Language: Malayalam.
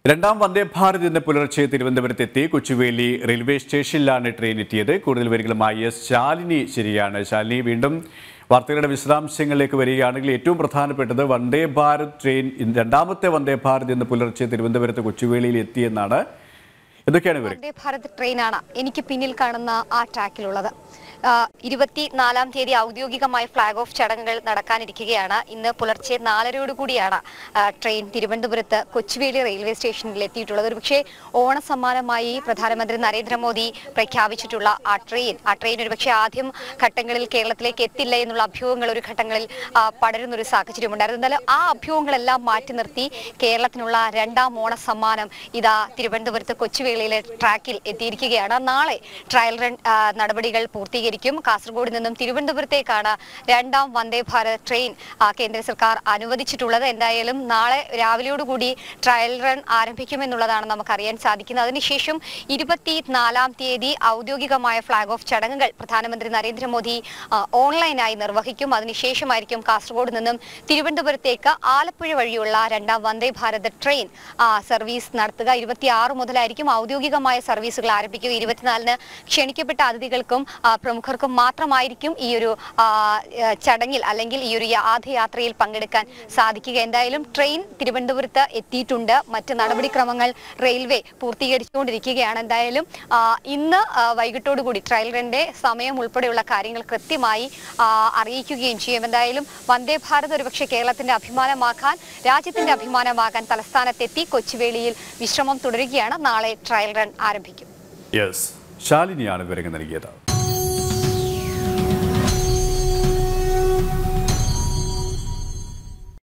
രണ്ടാം വന്ദേ ഭാരത് ഇന്ന് പുലർച്ചെ തിരുവനന്തപുരത്തെത്തി കൊച്ചുവേലി റെയിൽവേ സ്റ്റേഷനിലാണ് ട്രെയിൻ എത്തിയത് കൂടുതൽ വരികളുമായി എസ് ശാലിനി ശരിയാണ് ശാലിനി വീണ്ടും വാർത്തകളുടെ വിശദാംശങ്ങളിലേക്ക് വരികയാണെങ്കിൽ ഏറ്റവും പ്രധാനപ്പെട്ടത് വന്ദേ ഭാരത് ട്രെയിൻ ഇന്ന് രണ്ടാമത്തെ വന്ദേ ഭാരത് ഇന്ന് പുലർച്ചെ തിരുവനന്തപുരത്ത് കൊച്ചുവേലിയിൽ എത്തിയെന്നാണ് എന്തൊക്കെയാണ് വിവരം വന്ദേ ഭാരത് ട്രെയിനാണ് എനിക്ക് പിന്നിൽ കാണുന്ന ആ ട്രാക്കിലുള്ളത് ആ, ഇരുപത്തിനാലാം തീയതി ഔദ്യോഗികമായ ഫ്ലാഗ് ഓഫ് ചടങ്ങുകൾ നടക്കാനിരിക്കുകയാണ് ഇന്ന് പുലർച്ചെ നാലരയോടുകൂടിയാണ് ആ, ട്രെയിൻ തിരുവനന്തപുരത്ത് കൊച്ചുവേലി റെയിൽവേ സ്റ്റേഷനിൽ എത്തിയിട്ടുള്ളത് ഒരുപക്ഷെ ഓണസമ്മാനമായി പ്രധാനമന്ത്രി നരേന്ദ്രമോദി പ്രഖ്യാപിച്ചിട്ടുള്ള ആ ട്രെയിൻ ആ ട്രെയിൻ ഒരുപക്ഷെ ആദ്യം ഘട്ടങ്ങളിൽ കേരളത്തിലേക്ക് എത്തില്ല എന്നുള്ള അഭ്യൂഹങ്ങൾ ഒരു ഘട്ടങ്ങളിൽ ആ, പടരുന്നൊരു സാഹചര്യമുണ്ടായിരുന്നു എന്നാലും ആ അഭ്യൂഹങ്ങളെല്ലാം മാറ്റി നിർത്തി കേരളത്തിനുള്ള രണ്ടാം ഓണ സമ്മാനം ഇതാ തിരുവനന്തപുരത്ത് കൊച്ചുവേളിയിലെ ട്രാക്കിൽ എത്തിയിരിക്കുകയാണ് നാളെ ട്രയൽ റൺ ആ, നടപടികൾ പൂർത്തീകരിക്കും കാസർഗോഡ് നിന്നും തിരുവനന്തപുരത്തേക്കാണ് രണ്ടാം വന്ദേ ഭാരത് ട്രെയിൻ ആ, കേന്ദ്ര സർക്കാർ അനുവദിച്ചിട്ടുള്ളത് എന്തായാലും നാളെ രാവിലെയോടുകൂടി ട്രയൽ റൺ ആരംഭിക്കുമെന്നുള്ളതാണ് നമുക്ക് അറിയാൻ സാധിക്കുന്നത് അതിനുശേഷം ഇരുപത്തിനാലാം തീയതി ഔദ്യോഗികമായ ഫ്ലാഗ് ഓഫ് ചടങ്ങുകൾ പ്രധാനമന്ത്രി നരേന്ദ്രമോദി ആ, ഓൺലൈനായി നിർവഹിക്കും അതിനുശേഷമായിരിക്കും കാസർഗോഡ് നിന്നും തിരുവനന്തപുരത്തേക്ക് ആലപ്പുഴ വഴിയുള്ള രണ്ടാം വന്ദേ ഭാരത് ട്രെയിൻ ആ, സർവീസ് നടത്തുക ഇരുപത്തിയാറ് മുതലായിരിക്കും ഔദ്യോഗികമായ സർവീസുകൾ ആരംഭിക്കുക ഇരുപത്തിനാലിന് ക്ഷണിക്കപ്പെട്ട അതിഥികൾക്കും ആ, പ്രമുഖർക്കും മാത്രമായിരിക്കും ഈ ഒരു ആ, ആ, ചടങ്ങിൽ അല്ലെങ്കിൽ ഈ ഒരു ആദ്യയാത്രയിൽ പങ്കെടുക്കാൻ സാധിക്കുക എന്തായാലും ട്രെയിൻ തിരുവനന്തപുരത്ത് എത്തിയിട്ടുണ്ട് മറ്റ് നടപടിക്രമങ്ങൾ റെയിൽവേ പൂർത്തീകരിച്ചുകൊണ്ടിരിക്കുകയാണ് എന്തായാലും ആ, ഇന്ന് ആ, വൈകിട്ടോടുകൂടി ട്രയൽ റണ്ണിന്റെ സമയം ഉൾപ്പെടെയുള്ള കാര്യങ്ങൾ കൃത്യമായി ആ, അറിയിക്കുകയും ചെയ്യും എന്തായാലും വന്ദേ ഭാരത് ഒരുപക്ഷെ കേരളത്തിന്റെ അഭിമാനമാക്കാൻ രാജ്യത്തിന്റെ അഭിമാനമാകാൻ തലസ്ഥാനത്തെത്തി കൊച്ചുവേളിയിൽ വിശ്രമം തുടരുകയാണ് നാളെ ട്രയൽ റൺ ആരംഭിക്കും യെസ് ശാലിനിയാണ് വിവരങ്ങൾ നൽകിയത്